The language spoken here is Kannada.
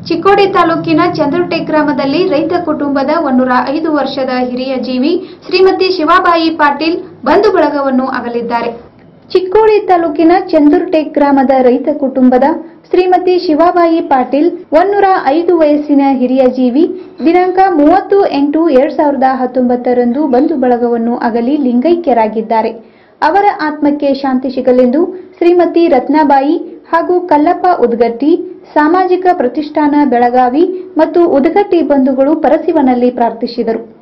ಚಿಕ್ಕೋಡಿ ತಾಲೂಕಿನ ಚಂದ್ರಟೆ ಗ್ರಾಮದಲ್ಲಿ ರೈತ ಕುಟುಂಬದ ಒಂದೂರ ಐದು ವರ್ಷದ ಹಿರಿಯ ಜೀವಿ ಶ್ರೀಮತಿ ಶಿವಾಬಾಯಿ ಪಾಟೀಲ್ ಬಂಧು ಬಳಗವನ್ನು ಅಗಲಿದ್ದಾರೆ ಚಿಕ್ಕೋಡಿ ತಾಲೂಕಿನ ಚಂದುರ್ಟೆ ಗ್ರಾಮದ ರೈತ ಕುಟುಂಬದ ಶ್ರೀಮತಿ ಶಿವಾಬಾಯಿ ಪಾಟೀಲ್ ಒನ್ನೂರ ಐದು ವಯಸ್ಸಿನ ಹಿರಿಯ ಜೀವಿ ದಿನಾಂಕ ಮೂವತ್ತು ಎಂಟು ಎರಡ್ ಸಾವಿರದ ಹತ್ತೊಂಬತ್ತರಂದು ಬಂಧು ಬಳಗವನ್ನು ಅಗಲಿ ಲಿಂಗೈಕ್ಯರಾಗಿದ್ದಾರೆ ಅವರ ಆತ್ಮಕ್ಕೆ ಶಾಂತಿ ಸಿಗಲೆಂದು ಶ್ರೀಮತಿ ರತ್ನಾಬಾಯಿ ಹಾಗೂ ಕಲ್ಲಪ್ಪ ಉದ್ಗಟ್ಟಿ ಸಾಮಾಜಿಕ ಪ್ರತಿಷ್ಠಾನ ಬೆಳಗಾವಿ ಮತ್ತು ಉದಗಟ್ಟಿ ಬಂಧುಗಳು ಪರಸಿವನಲ್ಲಿ ಪ್ರಾರ್ಥಿಸಿದರು